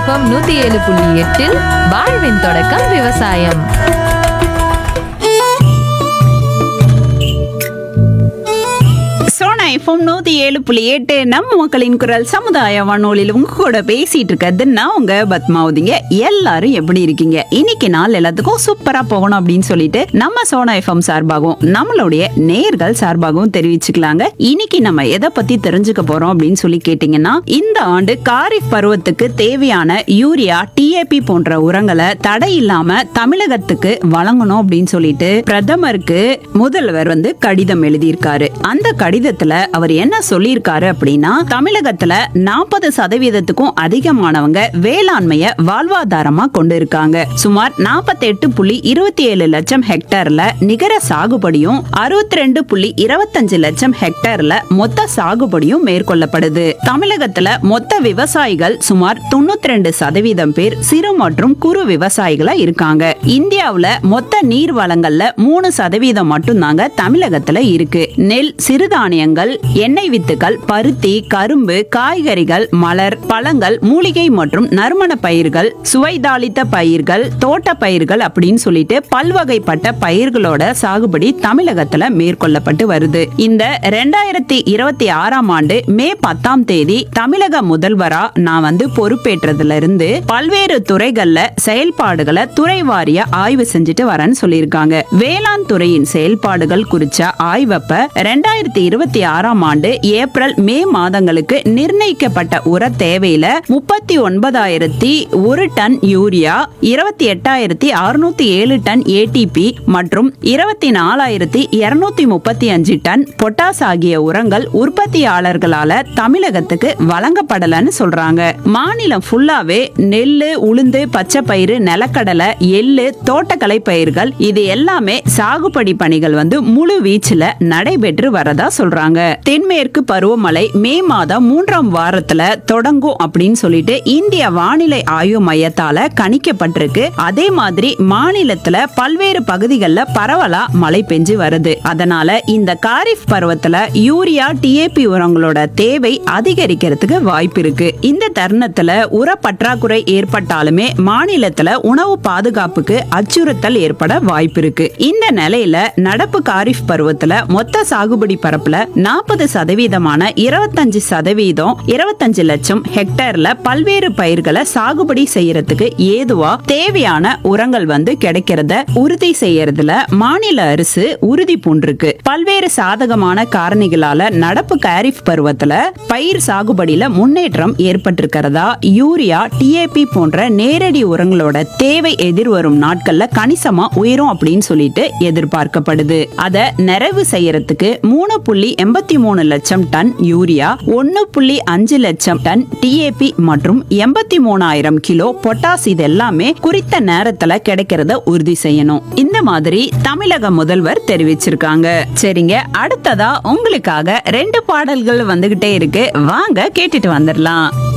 FM நூத்தி ஏழு புள்ளி எட்டில் வாழ்வின் தொடக்கம் விவசாயம் சோனா எஃப்எம் நூத்தி ஏழு புள்ளி எட்டு நம்ம மக்களின் குரல் சமுதாய வானொலியில் உங்க கூட பேசிட்டு இருக்கிறது நான் உங்க பத்மாவதிங்க எல்லாரும் எப்படி இருக்கீங்க இன்னைக்கு நாள் எல்லாத்துக்கும் சூப்பரா போகணும் அப்படின்னு சொல்லிட்டு நம்ம சோனா எஃப்எம் சார்பாகவும் நம்மளுடைய நேர்கள் சார்பாகவும் தெரிவிச்சுக்கலாங்க இன்னைக்கு நம்ம எதை பத்தி தெரிஞ்சுக்க போறோம் அப்படின்னு சொல்லி கேட்டீங்கன்னா இந்த ஆண்டு காரிஃப் பருவத்துக்கு தேவையான யூரியா டிஏபி போன்ற உரங்களை தடை இல்லாம தமிழகத்துக்கு வழங்கணும் அப்படின்னு சொல்லிட்டு பிரதமருக்கு முதல்வர் வந்து கடிதம் எழுதியிருக்காரு அந்த கடிதத்துல அவர் என்ன சொல்லியிருக்காரு அப்படின்னா தமிழகத்துல நாற்பது சதவீதத்துக்கும் அதிகமானவங்க வேளாண்மைய வாழ்வாதாரமா கொண்டு இருக்காங்க சுமார் 48.27 புள்ளி இருபத்தி ஏழு லட்சம் ஹெக்டர்ல நிகர சாகுபடியும் அறுபத்தி ரெண்டு புள்ளி இருபத்தஞ்சு லட்சம் ஹெக்டர்ல மொத்த சாகுபடியும் மேற்கொள்ளப்படுது தமிழகத்துல மொத்த விவசாயிகள் சுமார் தொண்ணூத்தி ரெண்டு சதவீதம் பேர் சிறு மற்றும் குறு விவசாயிகளா இருக்காங்க இந்தியாவுல மொத்த நீர் வளங்கள்ல மூணு சதவீதம் மட்டும்தாங்க தமிழகத்துல இருக்கு நெல் சிறுதானியங்கள் எண்ணெய் வித்துக்கள் பருத்தி கரும்பு காய்கறிகள் மலர் பழங்கள் மூலிகை மற்றும் நறுமண பயிர்கள் சுவைதாளித்த பயிர்கள் தோட்ட பயிர்கள் அப்படின்னு சொல்லிட்டு பல்வகைப்பட்ட பயிர்களோட சாகுபடி தமிழகத்துல மேற்கொள்ளப்பட்டு வருது இந்த ரெண்டாயிரத்தி இருபத்தி ஆறாம் ஆண்டு மே பத்தாம் தேதி தமிழக முதல்வரா நான் வந்து பொறுப்பேற்றதுல இருந்து பல்வேறு துறைகள்ல செயல்பாடுகளை துறை வாரியா ஆய்வு செஞ்சுட்டு வரேன்னு சொல்லியிருக்காங்க வேளாண் துறையின் செயல்பாடுகள் குறிச்ச ஆய்வப்ப ரெண்டாயிரத்தி இருபத்தி ஆறாம் ஆண்டு ஏப்ரல் மே மாதங்களுக்கு நிர்ணயிக்கப்பட்ட உர தேவையில முப்பத்தி ஒன்பதாயிரத்தி ஒரு டன் யூரியா இருபத்தி எட்டாயிரத்தி அறுநூத்தி ஏழு டன் ஏடிபி மற்றும் இருபத்தி நாலாயிரத்தி இருநூத்தி முப்பத்தி அஞ்சு டன் பொட்டாஸ் ஆகிய உரங்கள் உற்பத்தியாளர்களால தமிழகத்துக்கு வழங்கப்படலன்னு சொல்றாங்க மாநிலம் ஃபுல்லாவே நெல்லு உளுந்து பச்சை பயிறு நிலக்கடலை எள்ளு தோட்டக்கலை பயிர்கள் இது எல்லாமே சாகுபடி பணிகள் வந்து முழு வீச்சுல நடைபெற்று வரதா சொல்றாங்க தென்மேற்கு பருவமழை மே மாதம் மூன்றாம் வாரத்துல தொடங்கும் அப்படின்னு சொல்லிட்டு இந்திய வானிலை ஆய்வு மையத்தால கணிக்கப்பட்டிருக்கு அதே மாதிரி மாநிலத்துல பல்வேறு பகுதிகளில் பரவலா மழை பெஞ்சு வருது அதனால இந்த காரிஃப் பருவத்துல யூரியா டிஏபி உரங்களோட தேவை அதிகரிக்கிறதுக்கு வாய்ப்பு இருக்கு இந்த தருணத்துல உர பற்றாக்குறை ஏற்பட்டாலுமே மாநிலத்துல உணவு பாதுகாப்புக்கு அச்சுறுத்தல் ஏற்பட வாய்ப்பு இருக்கு இந்த நிலையில நடப்பு காரிஃப் பருவத்துல மொத்த சாகுபடி பரப்புல நாற்பது சதவீதமான இருபத்தஞ்சு சதவீதம் இருபத்தஞ்சு லட்சம் ஹெக்டேர்ல பல்வேறு பயிர்களை சாகுபடி செய்யறதுக்கு ஏதுவா தேவையான உரங்கள் வந்து கிடைக்கிறத உறுதி செய்யறதுல மாநில அரசு உறுதி பூண்டிருக்கு பல்வேறு சாதகமான காரணிகளால நடப்பு காரிஃப் பருவத்துல பயிர் சாகுபடியில முன்னேற்றம் ஏற்பட்டிருக்கிறதா யூரியா டிஏபி போன்ற நேரடி உரங்களோட தேவை எதிர்வரும் நாட்கள்ல கணிசமா உயரும் அப்படின்னு சொல்லிட்டு எதிர்பார்க்கப்படுது அத நிறைவு செய்யறதுக்கு மூணு புள்ளி எண்பத்தி மூணு லட்சம் டன் யூரியா ஒன்னு புள்ளி அஞ்சு லட்சம் டன் டிஏபி மற்றும் எண்பத்தி மூணாயிரம் கிலோ பொட்டாஸ் இது எல்லாமே குறித்த நேரத்துல கிடைக்கிறத உறுதி செய்யணும் இந்த மாதிரி தமிழக முதல்வர் தெரிவிச்சிருக்காங்க சரிங்க அடுத்ததா உங்களுக்காக ரெண்டு பாடல்கள் வந்துகிட்டே இருக்கு வாங்க கேட்டுட்டு வந்துடலாம்